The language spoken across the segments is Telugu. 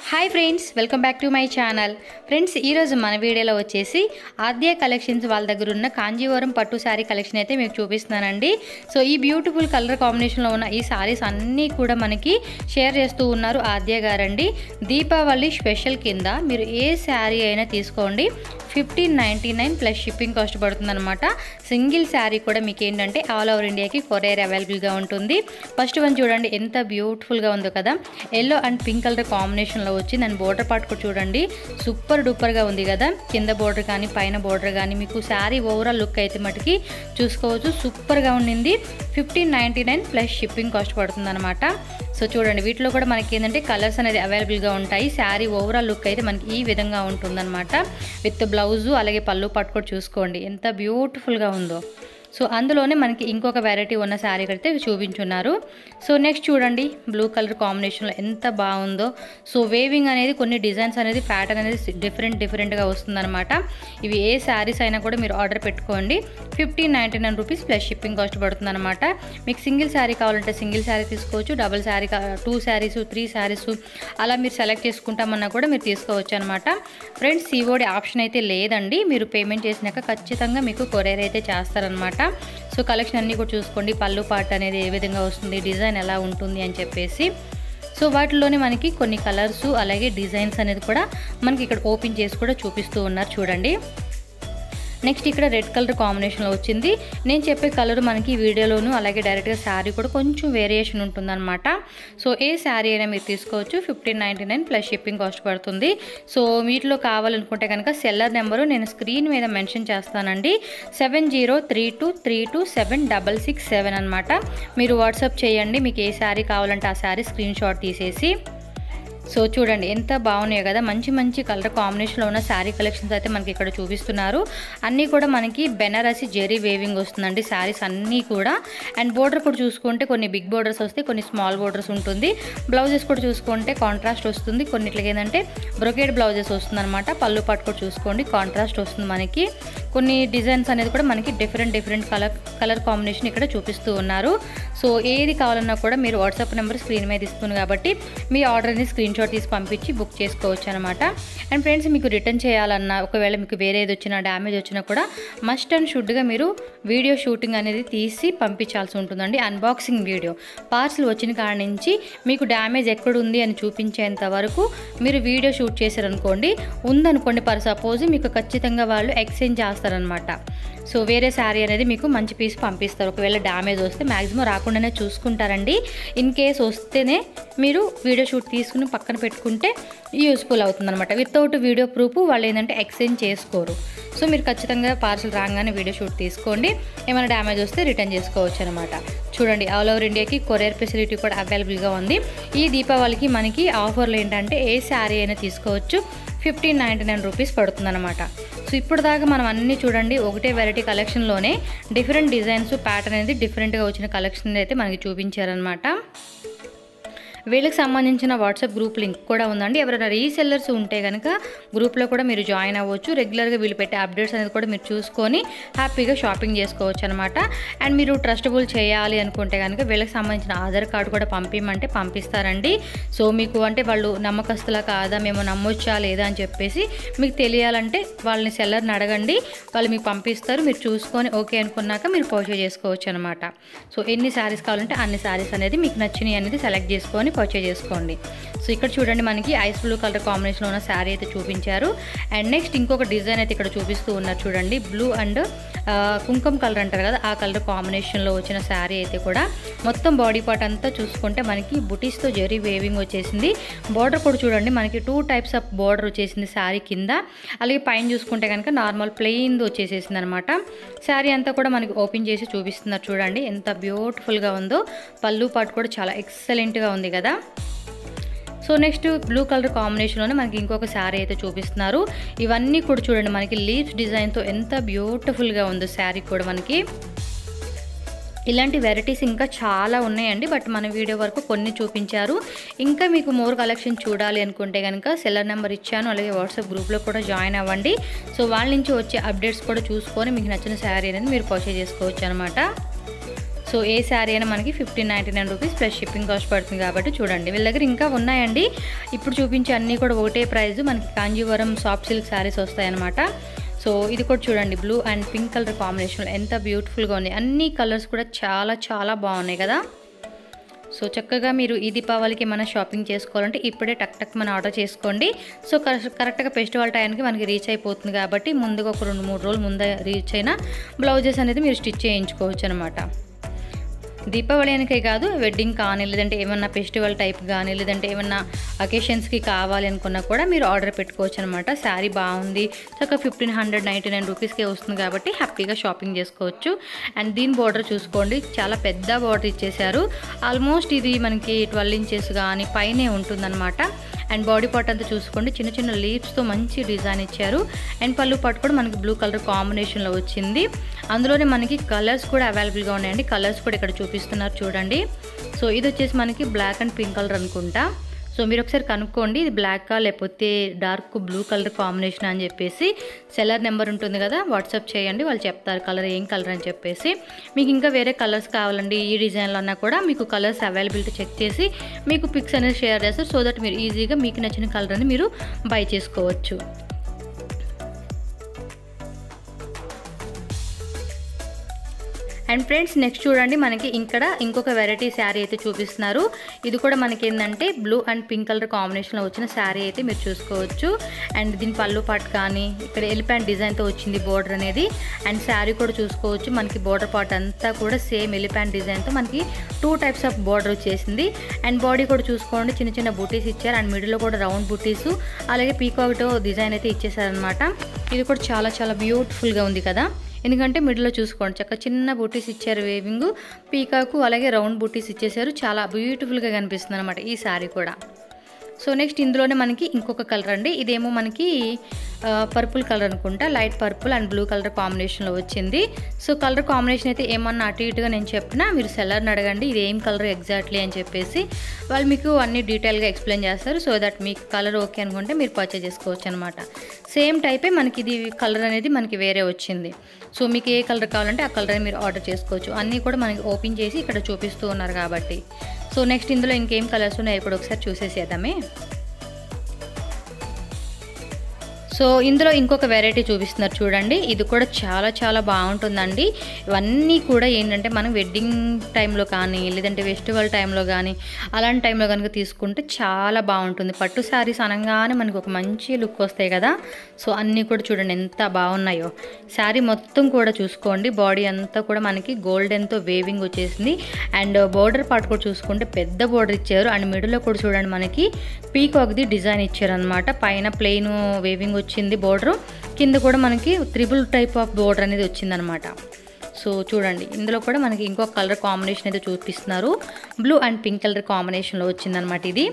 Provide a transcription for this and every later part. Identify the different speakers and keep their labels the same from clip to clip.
Speaker 1: hi friends welcome back to my channel friends ఈరోజు మన వీడియోలో వచ్చేసి ఆద్య కలెక్షన్స్ వాళ్ళ దగ్గర ఉన్న కాంజీవరం పట్టు శారీ కలెక్షన్ అయితే మీకు చూపిస్తున్నానండి సో ఈ బ్యూటిఫుల్ కలర్ కాంబినేషన్లో ఉన్న ఈ శారీస్ అన్నీ కూడా మనకి షేర్ చేస్తూ ఉన్నారు ఆద్య గారండి దీపావళి స్పెషల్ కింద మీరు ఏ శారీ అయినా తీసుకోండి fifteen ninety nine plus shipping cost పడుతుందన్నమాట సింగిల్ శారీ కూడా మీకు ఏంటంటే ఆల్ ఓవర్ ఇండియాకి కొరియర్ అవైలబుల్గా ఉంటుంది ఫస్ట్ వన్ చూడండి ఎంత బ్యూటిఫుల్గా ఉందో కదా ఎల్లో అండ్ పింక్ కలర్ కాంబినేషన్లో వచ్చి దాని బోర్డర్ పార్ట్ కూడా చూడండి సూపర్ డూపర్గా ఉంది కదా కింద బోర్డర్ కానీ పైన బోర్డర్ కానీ మీకు శారీ ఓవరాల్ లుక్ అయితే మటుకి చూసుకోవచ్చు సూపర్గా ఉండింది fifteen ninety nine plus shipping cost పడుతుందన్నమాట సో చూడండి వీటిలో కూడా మనకి ఏంటంటే కలర్స్ అనేది అవైలబుల్గా ఉంటాయి శారీ ఓవరాల్ లుక్ అయితే మనకి ఈ విధంగా ఉంటుందన్నమాట విత్ బ్లౌజు అలాగే పళ్ళు పట్టు కూడా చూసుకోండి ఎంత బ్యూటిఫుల్గా ఉందో సో అందులోనే మనకి ఇంకొక వెరైటీ ఉన్న శారీ అయితే చూపించున్నారు సో నెక్స్ట్ చూడండి బ్లూ కలర్ కాంబినేషన్లో ఎంత బాగుందో సో వేవింగ్ అనేది కొన్ని డిజైన్స్ అనేది ప్యాటర్న్ అనేది డిఫరెంట్ డిఫరెంట్గా వస్తుందన్నమాట ఇవి ఏ శారీస్ అయినా కూడా మీరు ఆర్డర్ పెట్టుకోండి fifteen ninety nine rupees plus shipping cost పడుతుందన్నమాట మీకు సింగిల్ శారీ కావాలంటే సింగిల్ శారీ తీసుకోవచ్చు double sari two saris three saris అలా మీరు సెలెక్ట్ చేసుకుంటామన్నా కూడా మీరు తీసుకోవచ్చు అనమాట ఫ్రెండ్స్ సిఓడి ఆప్షన్ అయితే లేదండి మీరు పేమెంట్ చేసినాక ఖచ్చితంగా మీకు కొరియర్ అయితే చేస్తారనమాట సో కలెక్షన్ అన్నీ కూడా చూసుకోండి పళ్ళు పాట అనేది ఏ విధంగా వస్తుంది డిజైన్ ఎలా ఉంటుంది అని చెప్పేసి సో వాటిలోనే మనకి కొన్ని కలర్స్ అలాగే డిజైన్స్ అనేది కూడా మనకి ఇక్కడ ఓపెన్ చేసి కూడా చూపిస్తూ ఉన్నారు చూడండి నెక్స్ట్ ఇక్కడ రెడ్ కలర్ కాంబినేషన్లో వచ్చింది నేను చెప్పే కలర్ మనకి వీడియోలోను అలాగే డైరెక్ట్గా శారీ కూడా కొంచెం వేరియేషన్ ఉంటుందన్నమాట సో ఏ శారీ అయినా మీరు తీసుకోవచ్చు fifteen ninety nine plus shipping cost పడుతుంది సో వీటిలో కావాలనుకుంటే కనుక సెల్లర్ నెంబరు నేను స్క్రీన్ మీద మెన్షన్ చేస్తానండి seven zero three two three two seven double six seven అనమాట మీరు వాట్సాప్ చేయండి మీకు ఏ శారీ కావాలంటే ఆ శారీ స్క్రీన్ షాట్ తీసేసి సో చూడండి ఎంత బాగున్నాయో కదా మంచి మంచి కలర్ కాంబినేషన్లో ఉన్న శారీ కలెక్షన్స్ అయితే మనకి ఇక్కడ చూపిస్తున్నారు అన్నీ కూడా మనకి బెనారసి జెరీ వేవింగ్ వస్తుందండి శారీస్ అన్నీ కూడా అండ్ బోర్డర్ కూడా చూసుకుంటే కొన్ని బిగ్ బోర్డర్స్ వస్తాయి కొన్ని స్మాల్ బోర్డర్స్ ఉంటుంది బ్లౌజెస్ కూడా చూసుకుంటే కాంట్రాస్ట్ వస్తుంది కొన్నిట్లకి ఏంటంటే బ్రొకేడ్ బ్లౌజెస్ వస్తుందన్నమాట పళ్ళు పట్టు కూడా చూసుకోండి కాంట్రాస్ట్ వస్తుంది మనకి కొన్ని డిజైన్స్ అనేది కూడా మనకి different different colour colour combination ఇక్కడ చూపిస్తూ ఉన్నారు సో ఏది కావాలన్నా కూడా మీరు వాట్సాప్ నెంబర్ స్క్రీన్ మీద ఇస్తుంది కాబట్టి మీ ఆర్డర్ని స్క్రీన్ షాట్ తీసి పంపించి బుక్ చేసుకోవచ్చు అనమాట అండ్ ఫ్రెండ్స్ మీకు రిటర్న్ చేయాలన్నా ఒకవేళ మీకు వేరే ఏది వచ్చినా డ్యామేజ్ వచ్చినా కూడా మస్ట్ అండ్ షుడ్గా మీరు వీడియో షూటింగ్ అనేది తీసి పంపించాల్సి ఉంటుందండి అన్బాక్సింగ్ వీడియో పార్సల్ వచ్చిన కాడ నుంచి మీకు డ్యామేజ్ ఎక్కడుంది అని చూపించేంత వరకు మీరు వీడియో షూట్ చేశారనుకోండి ఉందనుకోండి పర్ సపోజ్ మీకు ఖచ్చితంగా వాళ్ళు ఎక్స్చేంజ్ చేస్తారనమాట సో వేరే శారీ అనేది మీకు మంచి పీస్ పంపిస్తారు ఒకవేళ డ్యామేజ్ వస్తే మ్యాక్సిమం రాకుండానే చూసుకుంటారండి ఇన్ కేస్ వస్తేనే మీరు వీడియో షూట్ తీసుకుని పక్కన పెట్టుకుంటే యూస్ఫుల్ అవుతుంది అనమాట వితౌట్ వీడియో ప్రూఫ్ వాళ్ళు ఏంటంటే ఎక్స్చేంజ్ చేసుకోరు సో మీరు ఖచ్చితంగా పార్సల్ రాగానే వీడియో షూట్ తీసుకోండి ఏమైనా డ్యామేజ్ వస్తే రిటర్న్ చేసుకోవచ్చు అనమాట చూడండి ఆల్ ఓవర్ ఇండియాకి కొరియర్ ఫెసిలిటీ కూడా అవైలబుల్గా ఉంది ఈ దీపావళికి మనకి ఆఫర్లు ఏంటంటే ఏ శారీ అయినా తీసుకోవచ్చు ఫిఫ్టీన్ నైంటీ నైన్ రూపీస్ పడుతుందన్నమాట సో ఇప్పుడు దాకా మనం అన్నీ చూడండి ఒకటే వెరైటీ కలెక్షన్లోనే డిఫరెంట్ డిజైన్స్ ప్యాటర్న్ అనేది డిఫరెంట్గా వచ్చిన కలెక్షన్ అయితే మనకి చూపించారనమాట వీళ్ళకి సంబంధించిన వాట్సాప్ గ్రూప్ లింక్ కూడా ఉందండి ఎవరైనా రీసెల్లర్స్ ఉంటే కనుక గ్రూప్లో కూడా మీరు జాయిన్ అవ్వచ్చు రెగ్యులర్గా వీళ్ళు పెట్టే అప్డేట్స్ అనేది కూడా మీరు చూసుకొని హ్యాపీగా షాపింగ్ చేసుకోవచ్చు అనమాట అండ్ మీరు ట్రస్టబుల్ చేయాలి అనుకుంటే కనుక వీళ్ళకి సంబంధించిన ఆధార్ కార్డు కూడా పంపించమంటే పంపిస్తారండి సో మీకు అంటే వాళ్ళు నమ్మకస్తులా కాదా మేము నమ్మొచ్చా లేదా అని చెప్పేసి మీకు తెలియాలంటే వాళ్ళని సెల్లర్ని అడగండి వాళ్ళు మీకు పంపిస్తారు మీరు చూసుకొని ఓకే అనుకున్నాక మీరు పర్చేజ్ చేసుకోవచ్చు అనమాట సో ఎన్ని శారీస్ కావాలంటే అన్ని శారీస్ అనేది మీకు నచ్చినవి అనేది సెలెక్ట్ చేసుకొని పర్చేజ్ చేసుకోండి సో ఇక్కడ చూడండి మనకి ఐస్ బ్లూ కలర్ కాంబినేషన్లో ఉన్న శారీ అయితే చూపించారు అండ్ నెక్స్ట్ ఇంకొక డిజైన్ అయితే ఇక్కడ చూపిస్తూ ఉన్నారు చూడండి బ్లూ అండ్ కుంకుమ కలర్ అంటారు కదా ఆ కలర్ కాంబినేషన్లో వచ్చిన శారీ అయితే కూడా మొత్తం బాడీ పార్ట్ అంతా చూసుకుంటే మనకి బుటీస్తో జరీ వేవింగ్ వచ్చేసింది బార్డర్ కూడా చూడండి మనకి టూ టైప్స్ ఆఫ్ బార్డర్ వచ్చేసింది శారీ కింద అలాగే పైన చూసుకుంటే కనుక నార్మల్ ప్లెయిన్ వచ్చేసేసింది అనమాట శారీ అంతా కూడా మనకి ఓపెన్ చేసి చూపిస్తున్నారు చూడండి ఎంత బ్యూటిఫుల్గా ఉందో పళ్ళు పాటు కూడా చాలా ఎక్సలెంట్గా ఉంది కదా సో నెక్స్ట్ బ్లూ కలర్ కాంబినేషన్లోనే మనకి ఇంకొక శారీ అయితే చూపిస్తున్నారు ఇవన్నీ కూడా చూడండి మనకి లీవ్స్ డిజైన్తో ఎంత బ్యూటిఫుల్గా ఉందో శారీ కూడా మనకి ఇలాంటి వెరైటీస్ ఇంకా చాలా ఉన్నాయండి బట్ మన వీడియో వరకు కొన్ని చూపించారు ఇంకా మీకు మోర్ కలెక్షన్ చూడాలి అనుకుంటే కనుక సెల్లర్ నెంబర్ ఇచ్చాను అలాగే వాట్సాప్ గ్రూప్లో కూడా జాయిన్ అవ్వండి సో వాళ్ళ నుంచి వచ్చే అప్డేట్స్ కూడా చూసుకొని మీకు నచ్చిన శారీ అనేది మీరు పర్చేజ్ చేసుకోవచ్చు అనమాట సో ఏ శారీ అయినా మనకి fifteen ninety nine rupees plus shipping cost పడుతుంది కాబట్టి చూడండి వీళ్ళ దగ్గర ఇంకా ఉన్నాయండి ఇప్పుడు చూపించే అన్నీ కూడా ఒకటే ప్రైస్ మనకి కాంజీవరం సాఫ్ట్ సిల్క్ శారీస్ వస్తాయన్నమాట సో ఇది కూడా చూడండి blue and pink colour combination ఎంత బ్యూటిఫుల్గా ఉన్నాయి అన్ని కలర్స్ కూడా చాలా చాలా బాగున్నాయి కదా సో చక్కగా మీరు ఈ దీపావళికి ఏమైనా షాపింగ్ చేసుకోవాలంటే ఇప్పుడే టక్ టక్ మన ఆర్డర్ చేసుకోండి సో కరెక్ట్గా ఫెస్టివల్ టైంకి మనకి రీచ్ అయిపోతుంది కాబట్టి ముందుగా ఒక రెండు మూడు రోజులు ముందే రీచ్ అయిన బ్లౌజెస్ అనేది మీరు స్టిచ్ చేయించుకోవచ్చు అనమాట దీపావళి అనికే కాదు వెడ్డింగ్ కానీ లేదంటే ఏమన్నా ఫెస్టివల్ టైప్ కానీ లేదంటే ఏమన్నా అకేషన్స్కి కావాలి అనుకున్నా కూడా మీరు ఆర్డర్ పెట్టుకోవచ్చు అనమాట శారీ బాగుంది చక్కగా ఫిఫ్టీన్ హండ్రెడ్ నైంటీ నైన్ రూపీస్కే వస్తుంది కాబట్టి హ్యాపీగా షాపింగ్ చేసుకోవచ్చు అండ్ దీని బార్డర్ చూసుకోండి చాలా పెద్ద బార్డర్ ఇచ్చేసారు ఆల్మోస్ట్ ఇది మనకి ట్వెల్వ్ ఇంచెస్ కానీ పైనే ఉంటుందన్నమాట అండ్ బాడీ పార్ట్ అంతా చూసుకోండి చిన్న చిన్న లీవ్స్తో మంచి డిజైన్ ఇచ్చారు అండ్ పళ్ళు పాటు కూడా మనకి బ్లూ కలర్ కాంబినేషన్లో వచ్చింది అందులోనే మనకి కలర్స్ కూడా అవైలబుల్గా ఉన్నాయండి కలర్స్ కూడా ఇక్కడ చూపిస్తున్నారు చూడండి సో ఇది వచ్చేసి మనకి బ్లాక్ అండ్ పింక్ కలర్ అనుకుంటా సో మీరు ఒకసారి కనుక్కోండి ఇది బ్లాక్కా లేకపోతే డార్క్ బ్లూ కలర్ కాంబినేషన్ అని చెప్పేసి సెల్లర్ నెంబర్ ఉంటుంది కదా వాట్సాప్ చేయండి వాళ్ళు చెప్తారు కలర్ ఏం కలర్ అని చెప్పేసి మీకు ఇంకా వేరే కలర్స్ కావాలండి ఈ డిజైన్లో అన్నా కూడా మీకు కలర్స్ అవైలబిలిటీ చెక్ చేసి మీకు పిక్స్ అనేది షేర్ చేస్తారు సో దట్ మీరు ఈజీగా మీకు నచ్చిన కలర్ అని మీరు బై చేసుకోవచ్చు అండ్ ఫ్రెండ్స్ నెక్స్ట్ చూడండి మనకి ఇక్కడ ఇంకొక వెరైటీ శారీ అయితే చూపిస్తున్నారు ఇది కూడా మనకి ఏంటంటే బ్లూ అండ్ పింక్ కలర్ కాంబినేషన్లో వచ్చిన శారీ అయితే మీరు చూసుకోవచ్చు అండ్ దీని పళ్ళు పాట్ కానీ ఇక్కడ ఎలిపాంట్ డిజైన్తో వచ్చింది బోర్డర్ అనేది అండ్ శారీ కూడా చూసుకోవచ్చు మనకి బోర్డర్ పార్ట్ అంతా కూడా సేమ్ ఎలిపాంట్ డిజైన్తో మనకి టూ టైప్స్ ఆఫ్ బోర్డర్ వచ్చేసింది అండ్ బాడీ కూడా చూసుకోండి చిన్న చిన్న బూటీస్ ఇచ్చారు అండ్ మిడిల్లో కూడా రౌండ్ బూటీస్ అలాగే పీకాక్తో డిజైన్ అయితే ఇచ్చేసారనమాట ఇది కూడా చాలా చాలా బ్యూటిఫుల్గా ఉంది కదా ఎందుకంటే మిడిల్లో చూసుకోండి చక్క చిన్న బూటీస్ ఇచ్చారు వేవింగ్ పీకాకు అలాగే రౌండ్ బూటీస్ ఇచ్చేసారు చాలా బ్యూటిఫుల్గా కనిపిస్తుంది అనమాట ఈ శారీ కూడా సో నెక్స్ట్ ఇందులోనే మనకి ఇంకొక కలర్ అండి ఇదేమో మనకి పర్పుల్ కలర్ అనుకుంటా light purple and blue colour కాంబినేషన్లో వచ్చింది సో కలర్ కాంబినేషన్ అయితే ఏమన్నా అటు ఇటుగా నేను చెప్పినా మీరు సెల్లర్ని అడగండి ఇది ఏం కలర్ ఎగ్జాక్ట్లీ అని చెప్పేసి వాళ్ళు మీకు అన్ని డీటెయిల్గా ఎక్స్ప్లెయిన్ చేస్తారు సో దట్ మీకు కలర్ ఓకే అనుకుంటే మీరు పర్చేజ్ చేసుకోవచ్చు అనమాట సేమ్ టైపే మనకి ఇది కలర్ అనేది మనకి వేరే వచ్చింది సో మీకు ఏ కలర్ కావాలంటే ఆ కలర్ మీరు ఆర్డర్ చేసుకోవచ్చు అన్నీ కూడా మనకి ఓపెన్ చేసి ఇక్కడ చూపిస్తూ ఉన్నారు కాబట్టి సో నెక్స్ట్ ఇందులో ఇంకేం కలర్స్ ఉన్నాయో ఇప్పుడు ఒకసారి చూసేసేద్దామే సో ఇందులో ఇంకొక వెరైటీ చూపిస్తున్నారు చూడండి ఇది కూడా చాలా చాలా బాగుంటుందండి ఇవన్నీ కూడా ఏంటంటే మనం వెడ్డింగ్ టైంలో కానీ లేదంటే ఫెస్టివల్ టైంలో కానీ అలాంటి టైంలో కనుక తీసుకుంటే చాలా బాగుంటుంది పట్టు శారీస్ అనగానే మనకు ఒక మంచి లుక్ వస్తాయి కదా సో అన్నీ కూడా చూడండి ఎంత బాగున్నాయో శారీ మొత్తం కూడా చూసుకోండి బాడీ అంతా కూడా మనకి గోల్డెన్తో వేవింగ్ వచ్చేసింది అండ్ బోర్డర్ పార్ట్ కూడా చూసుకుంటే పెద్ద బోర్డర్ ఇచ్చారు అండ్ మిడిల్లో కూడా చూడండి మనకి పీకాక్ది డిజైన్ ఇచ్చారు అనమాట పైన ప్లెయిన్ వేవింగ్ వచ్చింది బోర్డర్ కింద కూడా మనకి త్రిబుల్ టైప్ ఆఫ్ బోర్డర్ అనేది వచ్చిందనమాట సో చూడండి ఇందులో కూడా మనకి ఇంకొక కలర్ కాంబినేషన్ అయితే చూపిస్తున్నారు బ్లూ అండ్ పింక్ కలర్ కాంబినేషన్లో వచ్చిందనమాట ఇది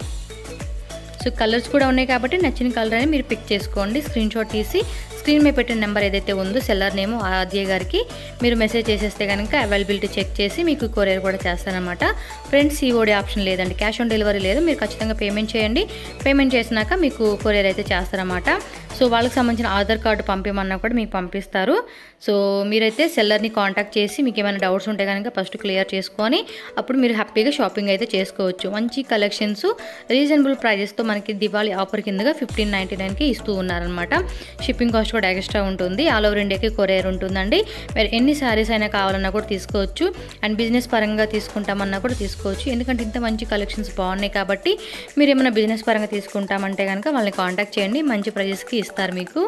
Speaker 1: సో కలర్స్ కూడా ఉన్నాయి కాబట్టి నచ్చిన కలర్ అని మీరు పిక్ చేసుకోండి స్క్రీన్ షాట్ తీసి స్క్రీన్ మీద పెట్టిన నెంబర్ ఏదైతే ఉందో సెల్లర్ నేమ్ ఆద్య గారికి మీరు మెసేజ్ చేసేస్తే కనుక అవైలబిలిటీ చెక్ చేసి మీకు కొరియర్ కూడా చేస్తారనమాట ఫ్రెండ్స్ సిఓడి ఆప్షన్ లేదండి క్యాష్ ఆన్ డెలివరీ లేదు మీరు ఖచ్చితంగా పేమెంట్ చేయండి పేమెంట్ చేసినాక మీకు కొరియర్ అయితే చేస్తారన్నమాట సో వాళ్ళకి సంబంధించిన ఆధార్ కార్డు పంపించమన్నా కూడా మీకు పంపిస్తారు సో మీరైతే సెల్లర్ని కాంటాక్ట్ చేసి మీకు ఏమైనా డౌట్స్ ఉంటే కనుక ఫస్ట్ క్లియర్ చేసుకొని అప్పుడు మీరు హ్యాపీగా షాపింగ్ అయితే చేసుకోవచ్చు మంచి కలెక్షన్స్ రీజనబుల్ ప్రైజెస్తో మనకి దివాళీ ఆఫర్ కిందగా ఫిఫ్టీన్ నైంటీ నైన్కి ఇస్తూ ఉన్నారనమాట షిప్పింగ్ కాస్ట్ కూడా ఎక్స్ట్రా ఉంటుంది ఆల్ ఓవర్ ఇండియాకి కొరియర్ ఉంటుందండి మీరు ఎన్ని శారీస్ అయినా కావాలన్నా కూడా తీసుకోవచ్చు అండ్ బిజినెస్ పరంగా తీసుకుంటామన్నా కూడా తీసుకోవచ్చు ఎందుకంటే ఇంత మంచి కలెక్షన్స్ బాగున్నాయి కాబట్టి మీరు ఏమైనా బిజినెస్ పరంగా తీసుకుంటామంటే కనుక వాళ్ళని కాంటాక్ట్ చేయండి మంచి ప్రైజెస్కి ఇస్తారు మీకు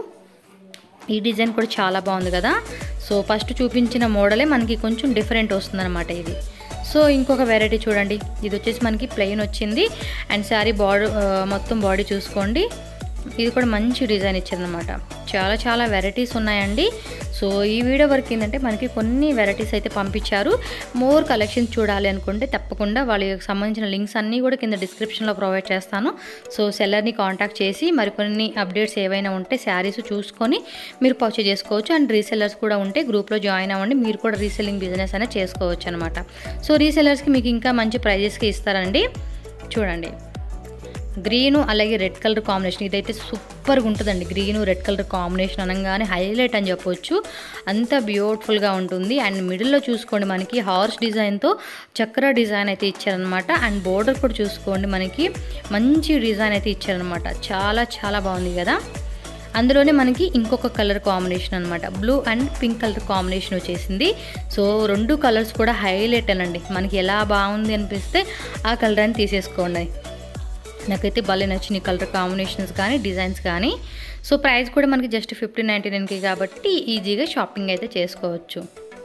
Speaker 1: ఈ డిజైన్ కూడా చాలా బాగుంది కదా సో ఫస్ట్ చూపించిన మోడలే మనకి కొంచెం డిఫరెంట్ వస్తుందన్నమాట ఇది సో ఇంకొక వెరైటీ చూడండి ఇది వచ్చేసి మనకి ప్లెయిన్ వచ్చింది అండ్ శారీ బాడీ మొత్తం బాడీ చూసుకోండి ఇది కూడా మంచి డిజైన్ ఇచ్చిందనమాట చాలా చాలా వెరైటీస్ ఉన్నాయండి సో ఈ వీడియో వరకు ఏంటంటే మనకి కొన్ని వెరైటీస్ అయితే పంపించారు మోర్ కలెక్షన్స్ చూడాలి అనుకుంటే తప్పకుండా వాళ్ళకి సంబంధించిన లింక్స్ అన్నీ కూడా కింద డిస్క్రిప్షన్లో ప్రొవైడ్ చేస్తాను సో సెల్లర్ని కాంటాక్ట్ చేసి మరికొన్ని అప్డేట్స్ ఏవైనా ఉంటే శారీస్ చూసుకొని మీరు పర్చేజ్ చేసుకోవచ్చు అండ్ రీసెల్లర్స్ కూడా ఉంటే గ్రూప్లో జాయిన్ అవ్వండి మీరు కూడా రీసెల్లింగ్ బిజినెస్ అనేది చేసుకోవచ్చు అనమాట సో రీసెల్లర్స్కి మీకు ఇంకా మంచి ప్రైజెస్కి ఇస్తారండి చూడండి గ్రీను అలాగే రెడ్ కలర్ కాంబినేషన్ ఇదైతే సూపర్గా ఉంటుందండి గ్రీను రెడ్ కలర్ కాంబినేషన్ అనగానే హైలైట్ అని చెప్పొచ్చు అంత బ్యూటిఫుల్గా ఉంటుంది అండ్ మిడిల్లో చూసుకోండి మనకి హార్స్ డిజైన్తో చక్ర డిజైన్ అయితే ఇచ్చారనమాట అండ్ బోర్డర్ కూడా చూసుకోండి మనకి మంచి డిజైన్ అయితే ఇచ్చారనమాట చాలా చాలా బాగుంది కదా అందులోనే మనకి ఇంకొక కలర్ కాంబినేషన్ అనమాట blue and pink colour combination వచ్చేసింది సో రెండు కలర్స్ కూడా హైలైట్ అనండి మనకి ఎలా బాగుంది అనిపిస్తే ఆ కలర్ అని తీసేసుకోండి నాకైతే భలే నచ్చిన కలర్ కాంబినేషన్స్ కానీ డిజైన్స్ కానీ సో ప్రైస్ కూడా మనకి జస్ట్ ఫిఫ్టీన్ నైంటీ నైన్కి కాబట్టి ఈజీగా షాపింగ్ అయితే చేసుకోవచ్చు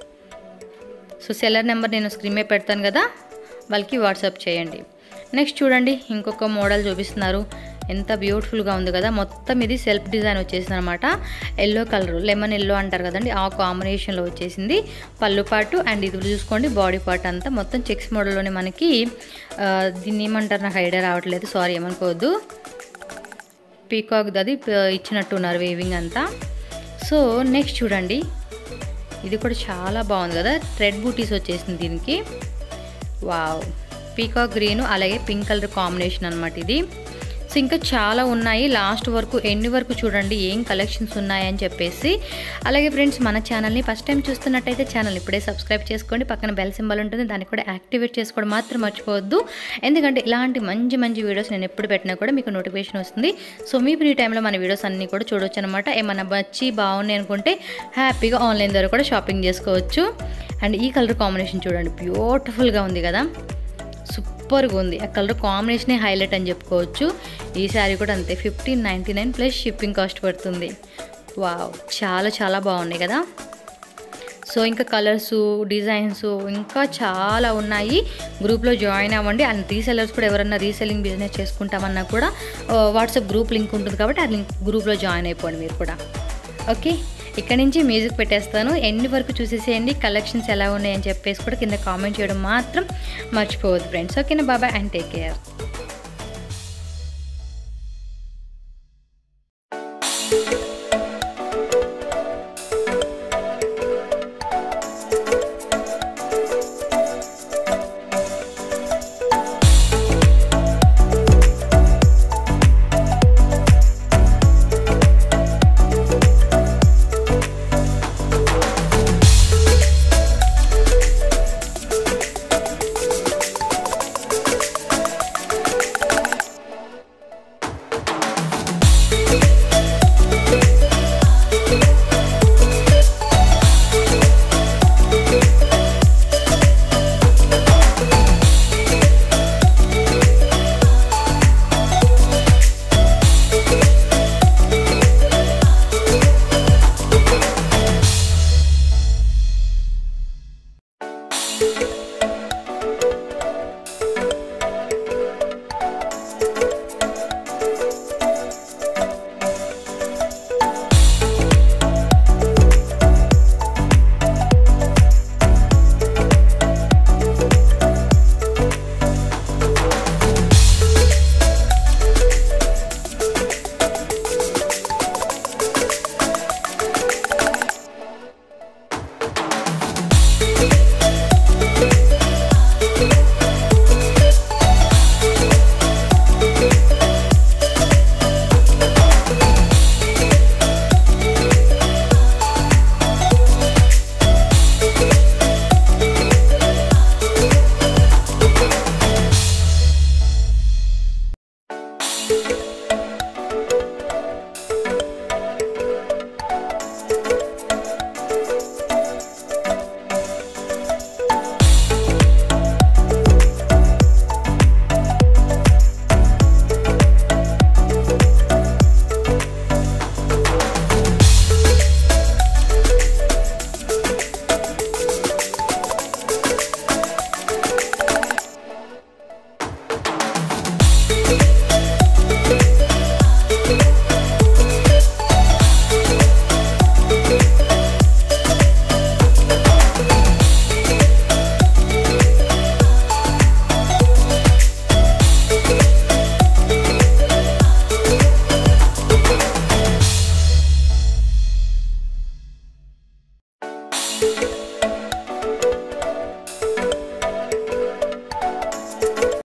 Speaker 1: సో సెల్లర్ నెంబర్ నేను స్క్రీన్ మీద పెడతాను కదా వాళ్ళకి వాట్సాప్ చేయండి నెక్స్ట్ చూడండి ఇంకొక మోడల్ చూపిస్తున్నారు ఎంత బ్యూటిఫుల్గా ఉంది కదా మొత్తం ఇది సెల్ఫ్ డిజైన్ వచ్చేసింది అనమాట ఎల్లో కలర్ లెమన్ ఎల్లో అంటారు కదండి ఆ కాంబినేషన్లో వచ్చేసింది పళ్ళు పాటు అండ్ ఇది చూసుకోండి బాడీ పార్ట్ అంతా మొత్తం చెక్స్ మోడల్లోనే మనకి ఆ, దీన్ని ఏమంటారు నాకు ఐడియా రావట్లేదు సారీ ఏమనుకోవద్దు పీకాక్ అది ఇచ్చినట్టున్నారు వేవింగ్ అంతా సో నెక్స్ట్ చూడండి ఇది కూడా చాలా బాగుంది కదా రెడ్ బూటీస్ వచ్చేసింది దీనికి వావ్ పీకాక్ గ్రీన్ అలాగే పింక్ కలర్ కాంబినేషన్ అనమాట ఇది సో ఇంకా చాలా ఉన్నాయి లాస్ట్ వరకు ఎన్ని వరకు చూడండి ఏం కలెక్షన్స్ ఉన్నాయని చెప్పేసి అలాగే ఫ్రెండ్స్ మన ఛానల్ని ఫస్ట్ టైం చూస్తున్నట్టయితే ఛానల్ ఇప్పుడే సబ్స్క్రైబ్ చేసుకోండి పక్కన బెల్ సింబల్ ఉంటుంది దాన్ని కూడా యాక్టివేట్ చేసుకోవడం మాత్రం మర్చిపోవద్దు ఎందుకంటే ఇలాంటి మంచి మంచి వీడియోస్ నేను ఎప్పుడు పెట్టినా కూడా మీకు నోటిఫికేషన్ వస్తుంది సో మీ ఫ్రీ టైంలో మన వీడియోస్ అన్నీ కూడా చూడొచ్చు అనమాట ఏమన్నా వచ్చి బాగున్నాయి అనుకుంటే హ్యాపీగా ఆన్లైన్ ద్వారా కూడా షాపింగ్ చేసుకోవచ్చు అండ్ ఈ కలర్ కాంబినేషన్ చూడండి బ్యూటిఫుల్గా ఉంది కదా సూపర్గా ఉంది ఆ కలర్ కాంబినేషనే హైలైట్ అని చెప్పుకోవచ్చు ఈ శారీ కూడా అంతే fifteen ninety nine plus shipping cost పడుతుంది వావ్ చాలా చాలా బాగున్నాయి కదా సో ఇంకా కలర్స్ డిజైన్స్ ఇంకా చాలా ఉన్నాయి గ్రూప్లో జాయిన్ అవ్వండి అండ్ రీసెలర్స్ కూడా ఎవరన్నా రీసెల్లింగ్ బిజినెస్ చేసుకుంటామన్నా కూడా వాట్సాప్ గ్రూప్ లింక్ ఉంటుంది కాబట్టి ఆ లింక్ గ్రూప్లో జాయిన్ అయిపోండి మీరు కూడా ఓకే ఇక్కడ నుంచి మ్యూజిక్ పెట్టేస్తాను ఎన్ని వరకు చూసేసేయండి కలెక్షన్స్ ఎలా ఉన్నాయని చెప్పేసి కూడా కింద కామెంట్ చేయడం మాత్రం మర్చిపోవద్దు ఫ్రెండ్స్ ఓకేనా బాబాయ్ అండ్ టేక్ కేర్